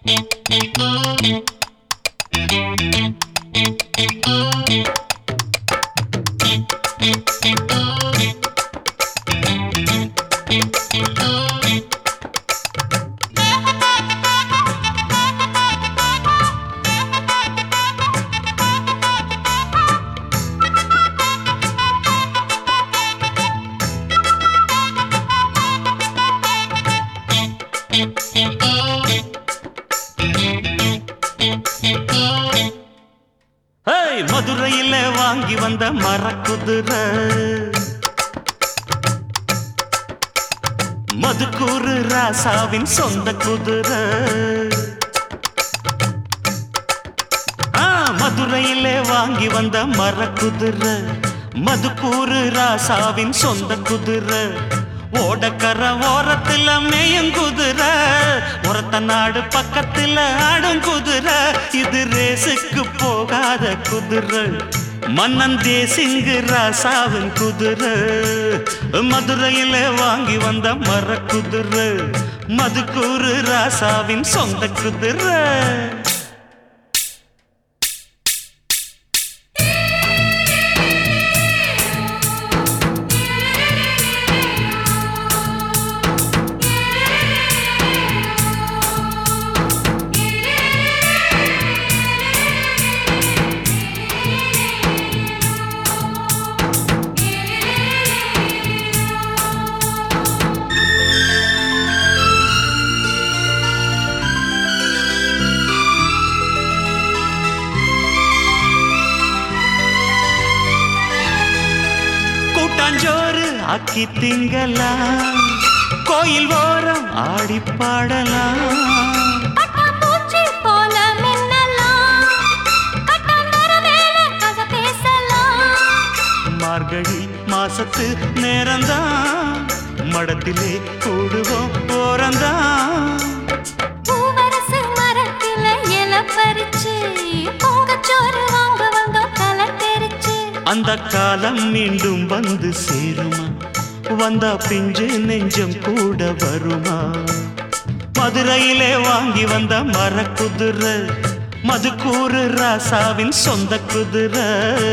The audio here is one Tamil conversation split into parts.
ஏய் மதுரையில வாங்கி வந்த மரக்குதிரை மதுக்கூறு ராசாவின் சொந்த குதிரை ஆ, மதுரையிலே வாங்கி வந்த மரக்குதிரை மதுக்கூறு ராசாவின் சொந்த குதிரை ஓடக்கர ஓரத்துல மேயும் குதிரை ஒரத்த நாடு பக்கத்துல ஆடும் குதிரை இது ரேசுக்கு போகாத குதிரை மன்னன் தேசிங்கு ராசாவின் குதிரை மதுரையில வாங்கி வந்த மரக்குதிரை மதுக்கூறு ராசாவின் சொந்த குதிரை கூட்டாஞ்சோறு அக்கி திங்கலாம் கோயில் ஓரம் ஆடி பாடலாம் பட்டாம்பூச்சி போல மின்னலாம் கட்டாந்தர மேல கதை பேசலாம் மார்கழி மாசத்து நேரம்தான் மடத்திலே கூடுவோம் ஓரந்தான் பூவரசு மரத்தில இல பறிச்சு பொங்கச்சோறு வாங்க வந்தோம் தலை தெரிச்சு அந்த காலம் மீண்டும் வந்து சேருமா வந்தா பிஞ்சு நெஞ்சம் கூட வருமா மதுரையிலே வாங்கி வந்த மரக்குதிரை மதுக்கூறு ராசாவின் சொந்த குதிரை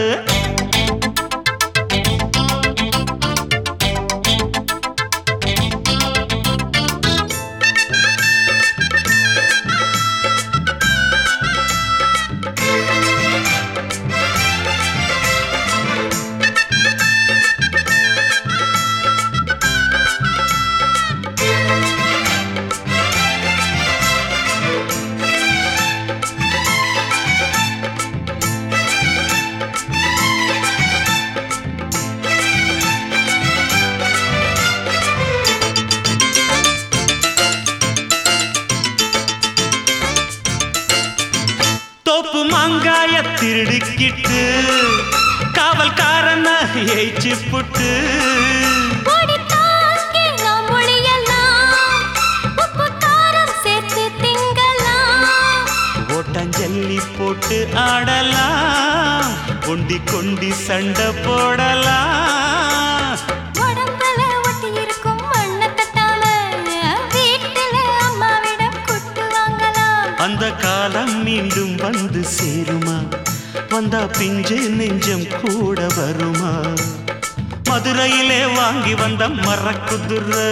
தோப்பு மாங்காய திருடிக்கிட்டு காவல்காரன ஏய்ச்சி புட்டு பொடி தாங்கி நாம் ஒளியலாம் உப்பு காரம் சேர்த்து திங்கலாம் ஓட்டஞ்சல்லி போட்டு ஆடலாம் கொண்டி கொண்டி சண்டை போடலாம் உடம்புல ஒட்டி இருக்கும் மண்ணை தட்டாம வீட்டுல அம்மாவிடம் குட்டு வாங்கலாம் அந்த காலம் மீண்டும் வந்து சேருமா வந்தா பிஞ்சு நெஞ்சம் கூட வருமா மதுரையிலே வாங்கி வந்த மரக்குதிரை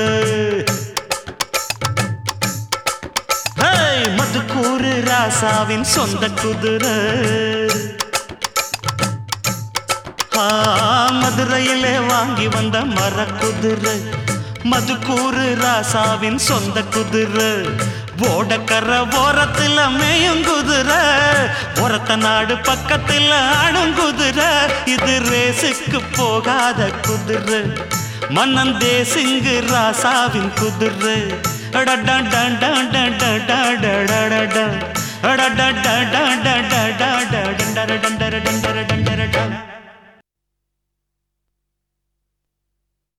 ஹேய், மதுக்கூறு ராசாவின் சொந்த குதிரை ஆ, மதுரையிலே வாங்கி வந்த மரக்குதிரை மதுக்கூறு ராசாவின் சொந்த குதிரை ஓடக்கர ஓரத்துல மேயும் குதிரை ஒரத்த நாடு பக்கத்துல ஆடும் குதிரை இது ரேசுக்கு போகாத குதிரை மன்னன் தேசிங்கு ராசாவின் குதிரை அடடடடடடடடடடட. அடடடடடடடடட.